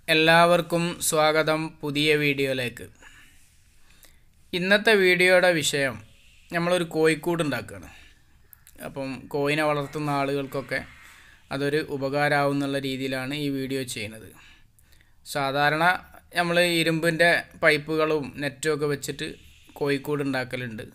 എല്ലാവർക്കും സ്വാഗതം പുതിയ വീഡിയോയിലേക്ക് ഇന്നത്തെ വീഡിയോയുടെ വിഷയം നമ്മളൊരു കോഴിക്കൂട് ഉണ്ടാക്കുകയാണ് അപ്പം കോഴിനെ വളർത്തുന്ന ആളുകൾക്കൊക്കെ അതൊരു ഉപകാരമാവും എന്നുള്ള രീതിയിലാണ് ഈ വീഡിയോ ചെയ്യുന്നത് സാധാരണ നമ്മൾ ഇരുമ്പിൻ്റെ പൈപ്പുകളും നെറ്റും ഒക്കെ വെച്ചിട്ട് കോഴിക്കൂട് ഉണ്ടാക്കലുണ്ട്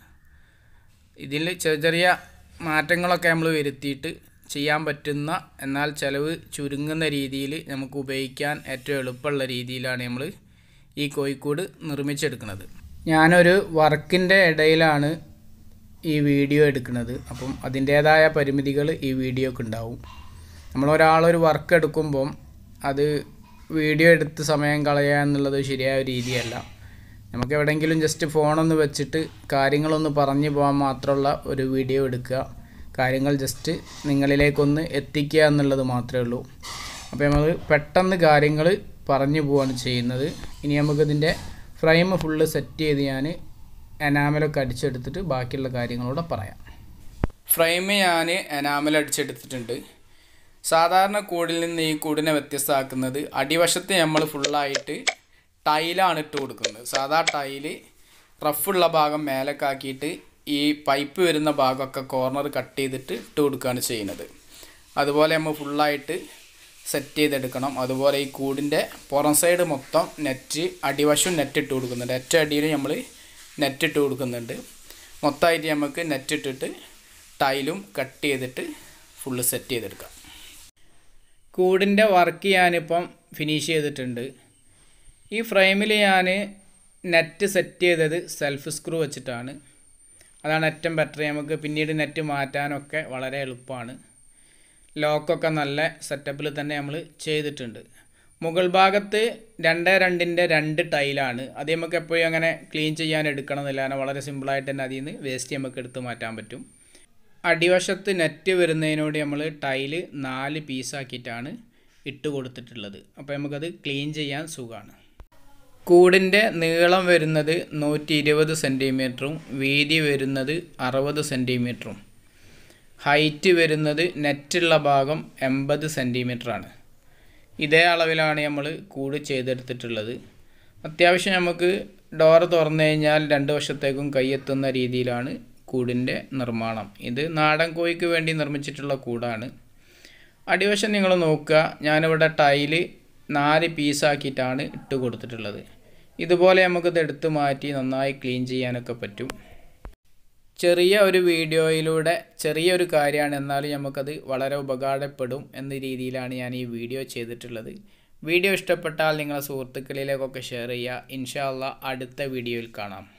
ഇതിൽ ചെറിയ ചെറിയ മാറ്റങ്ങളൊക്കെ നമ്മൾ വരുത്തിയിട്ട് ചെയ്യാൻ പറ്റുന്ന എന്നാൽ ചിലവ് ചുരുങ്ങുന്ന രീതിയിൽ നമുക്ക് ഉപയോഗിക്കാൻ ഏറ്റവും എളുപ്പമുള്ള രീതിയിലാണ് നമ്മൾ ഈ കോഴിക്കൂട് നിർമ്മിച്ചെടുക്കുന്നത് ഞാനൊരു വർക്കിൻ്റെ ഇടയിലാണ് ഈ വീഡിയോ എടുക്കുന്നത് അപ്പം അതിൻ്റേതായ പരിമിതികൾ ഈ വീഡിയോക്ക് ഉണ്ടാവും നമ്മളൊരാളൊരു വർക്ക് എടുക്കുമ്പം അത് വീഡിയോ എടുത്ത് സമയം കളയുക എന്നുള്ളത് ശരിയായ ഒരു രീതിയല്ല നമുക്ക് എവിടെയെങ്കിലും ജസ്റ്റ് ഫോണൊന്ന് വെച്ചിട്ട് കാര്യങ്ങളൊന്ന് പറഞ്ഞു പോകാൻ മാത്രമുള്ള ഒരു വീഡിയോ എടുക്കുക കാര്യങ്ങൾ ജസ്റ്റ് നിങ്ങളിലേക്കൊന്ന് എത്തിക്കുക എന്നുള്ളത് മാത്രമേ ഉള്ളൂ അപ്പോൾ നമ്മൾ പെട്ടെന്ന് കാര്യങ്ങൾ പറഞ്ഞു പോവാണ് ചെയ്യുന്നത് ഇനി നമുക്കിതിൻ്റെ ഫ്രെയിം ഫുള്ള് സെറ്റ് ചെയ്ത് ഞാൻ എനാമലൊക്കെ അടിച്ചെടുത്തിട്ട് ബാക്കിയുള്ള കാര്യങ്ങളൂടെ പറയാം ഫ്രെയിം ഞാൻ എനാമൽ അടിച്ചെടുത്തിട്ടുണ്ട് സാധാരണ കൂടിൽ നിന്ന് ഈ കൂടിനെ വ്യത്യസ്തമാക്കുന്നത് അടിവശത്ത് നമ്മൾ ഫുള്ളായിട്ട് ടൈലാണ് ഇട്ട് കൊടുക്കുന്നത് സാധാ ടൈല് റഫുള്ള ഭാഗം മേലക്കാക്കിയിട്ട് ഈ പൈപ്പ് വരുന്ന ഭാഗമൊക്കെ കോർണർ കട്ട് ചെയ്തിട്ട് ഇട്ട് കൊടുക്കുകയാണ് ചെയ്യുന്നത് അതുപോലെ നമ്മൾ ഫുള്ളായിട്ട് സെറ്റ് ചെയ്തെടുക്കണം അതുപോലെ ഈ കൂടിൻ്റെ പുറം സൈഡ് മൊത്തം നെറ്റ് അടിവശം നെറ്റ് ഇട്ട് കൊടുക്കുന്നുണ്ട് ഏറ്റവും അടിയിൽ നമ്മൾ നെറ്റ് ഇട്ട് കൊടുക്കുന്നുണ്ട് മൊത്തമായിട്ട് നമുക്ക് നെറ്റ് ഇട്ടിട്ട് ടൈലും കട്ട് ചെയ്തിട്ട് ഫുള്ള് സെറ്റ് ചെയ്തെടുക്കാം കൂടിൻ്റെ വർക്ക് ഞാനിപ്പം ഫിനിഷ് ചെയ്തിട്ടുണ്ട് ഈ ഫ്രെയിമിൽ ഞാൻ നെറ്റ് സെറ്റ് ചെയ്തത് സെൽഫ് സ്ക്രൂ വെച്ചിട്ടാണ് അതാണ് ഏറ്റവും ബെറ്റർ നമുക്ക് പിന്നീട് നെറ്റ് മാറ്റാനൊക്കെ വളരെ എളുപ്പമാണ് ലോക്കൊക്കെ നല്ല സെറ്റപ്പിൽ തന്നെ നമ്മൾ ചെയ്തിട്ടുണ്ട് മുകൾ ഭാഗത്ത് രണ്ട് രണ്ടിൻ്റെ രണ്ട് ടൈലാണ് അത് നമുക്ക് എപ്പോഴും അങ്ങനെ ക്ലീൻ ചെയ്യാൻ എടുക്കണമെന്നില്ല കാരണം വളരെ സിമ്പിളായിട്ട് തന്നെ അതിൽ നിന്ന് വേസ്റ്റ് നമുക്ക് എടുത്ത് മാറ്റാൻ പറ്റും അടിവശത്ത് നെറ്റ് വരുന്നതിനോട് നമ്മൾ ടൈല് നാല് പീസാക്കിയിട്ടാണ് ഇട്ട് കൊടുത്തിട്ടുള്ളത് അപ്പോൾ നമുക്കത് ക്ലീൻ ചെയ്യാൻ സുഖമാണ് കൂടിൻ്റെ നീളം വരുന്നത് നൂറ്റി ഇരുപത് സെൻറ്റിമീറ്ററും വീതി വരുന്നത് അറുപത് സെൻറ്റിമീറ്ററും ഹൈറ്റ് വരുന്നത് നെറ്റുള്ള ഭാഗം എൺപത് സെൻറ്റിമീറ്ററാണ് ഇതേ അളവിലാണ് നമ്മൾ കൂട് ചെയ്തെടുത്തിട്ടുള്ളത് അത്യാവശ്യം നമുക്ക് ഡോർ തുറന്നു കഴിഞ്ഞാൽ രണ്ട് വശത്തേക്കും കൈയെത്തുന്ന രീതിയിലാണ് കൂടിൻ്റെ നിർമ്മാണം ഇത് നാടൻ കോഴിക്ക് വേണ്ടി നിർമ്മിച്ചിട്ടുള്ള കൂടാണ് അടിവശം നിങ്ങൾ നോക്കുക ഞാനിവിടെ ടൈല് നാല് പീസാക്കിയിട്ടാണ് ഇട്ട് കൊടുത്തിട്ടുള്ളത് ഇതുപോലെ നമുക്കിത് എടുത്ത് മാറ്റി നന്നായി ക്ലീൻ ചെയ്യാനൊക്കെ പറ്റും ചെറിയ ഒരു വീഡിയോയിലൂടെ ചെറിയൊരു കാര്യമാണ് എന്നാലും നമുക്കത് വളരെ ഉപകാരപ്പെടും എന്ന രീതിയിലാണ് ഞാൻ ഈ വീഡിയോ ചെയ്തിട്ടുള്ളത് വീഡിയോ ഇഷ്ടപ്പെട്ടാൽ നിങ്ങളെ സുഹൃത്തുക്കളിലേക്കൊക്കെ ഷെയർ ചെയ്യുക ഇൻഷാല്ല അടുത്ത വീഡിയോയിൽ കാണാം